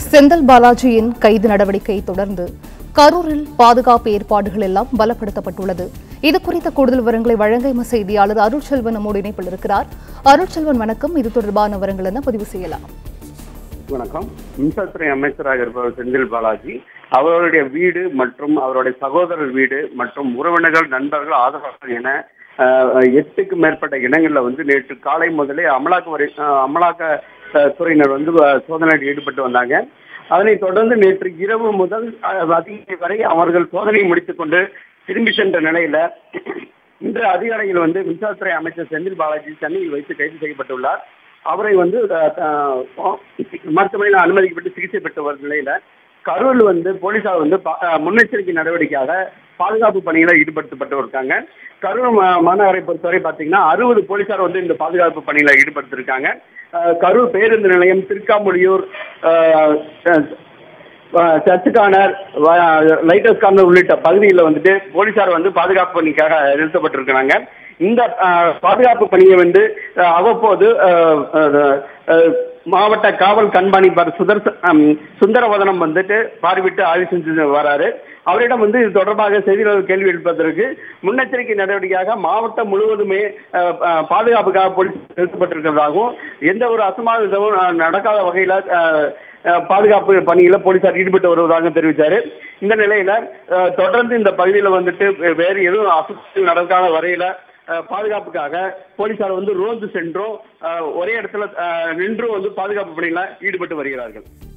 செந்தில் பாலாஜியின் கைது நடவடிக்கையை தொடர்ந்து கரூரில் பாதுகாப்பு ஏற்பாடுகள் எல்லாம் பலப்படுத்தப்பட்டுள்ளது இது குறித்த கூடுதல் விவரங்களை வழங்க எமது செய்தியாளர் அருள்செல்வன் நம்மோடு இணைப்பில் இருக்கிறார் அருள்செல்வன் வணக்கம் இது தொடர்பான விவரங்கள் என்ன பதிவு செய்யலாம் வணக்கம் மின்சாரத்துறை அமைச்சராக இருப்பவர் செந்தில் பாலாஜி அவருடைய வீடு மற்றும் அவருடைய சகோதரர் வீடு மற்றும் உறவினர்கள் நண்பர்கள் ஆதரவாளர்கள் என அஹ், எட்டுக்கு மேற்பட்ட இடங்கள்ல வந்து நேற்று காலை முதலே அமலாக்க வரை அஹ், அமலாக்க அஹ், துறையினர் வந்து அஹ், சோதனையில் ஈடுபட்டு வந்தாங்க அதனைத் தொடர்ந்து நேற்று இரவு முதல் அஹ், அதிகாலை வரை அவர்கள் சோதனையை முடித்துக் கொண்டு திரும்பி சென்ற நிலையில இன்று அதிகாலையில் வந்து மின்சாரத்துறை அமைச்சர் செந்தில் பாலாஜி சென்னையில் வைத்து கைது செய்யப்பட்டுள்ளார் அவரை வந்து அஹ், அஹ், மருத்துவமனையில் அனுமதிக்கப்பட்டு சிகிச்சை பெற்று வரும் நிலையில கரூர் வந்து போலீசார் வந்து பா- அஹ், முன்னெச்சரிக்கை நடவடிக்கையாக பாதுகாப்பு பணியில ஈடுபடுத்தப்பட்டு இருக்காங்க கரூர் மா- மாநகரை பொறுத்தவரை பாத்தீங்கன்னா அறுபது போலீசார் வந்து இந்த பாதுகாப்பு பணியில ஈடுபடுத்திருக்காங்க அஹ், கரூர் பேருந்து நிலையம் திருக்காமுடியூர் அஹ், அஹ், அஹ், சர்ச்சு கார்னர் வ- லைட்டர்ஸ் கார்னர் உள்ளிட்ட பகுதிகளில் வந்துட்டு போலீசார் வந்து பாதுகாப்பு பணிக்காக நிறுத்தப்பட்டிருக்கிறாங்க இந்த அஹ், பாதுகாப்பு பணியை வந்து அஹ், அவ்வப்போது அஹ், அஹ், அஹ், மாவட்ட காவல் கண்காணிப்பாளர் சுதர் சுந்தரவதனம் வந்துட்டு பார்வையிட்டு ஆய்வு செஞ்சு வராரு அவரிடம் வந்து இது தொடர்பாக செய்தியாளர் கேள்வி எழுப்பதற்கு முன்னெச்சரிக்கை நடவடிக்கையாக மாவட்டம் முழுவதுமே அஹ், அஹ், பாதுகாப்புக்காக போலீஸ் நிறுத்தப்பட்டிருக்கிறதாகவும் எந்த ஒரு அசம்பாவிதமும் அஹ், நடக்காத வகையில அஹ், அஹ், பாதுகாப்பு பணியில போலீசார் ஈடுபட்டு வருவதாக தெரிவித்தாரு இந்த நிலையில அஹ், தொடர்ந்து இந்த பகுதியில வந்துட்டு வே- வேறு எதுவும் அசுத்தம் நடக்காத வரையில அஹ், பாதுகாப்புக்காக போலீசார் வந்து ரோந்து சென்றும் அஹ், ஒரே இடத்துல அஹ், நின்றும் வந்து பாதுகாப்பு பணியில ஈடுபட்டு வருகிறார்கள்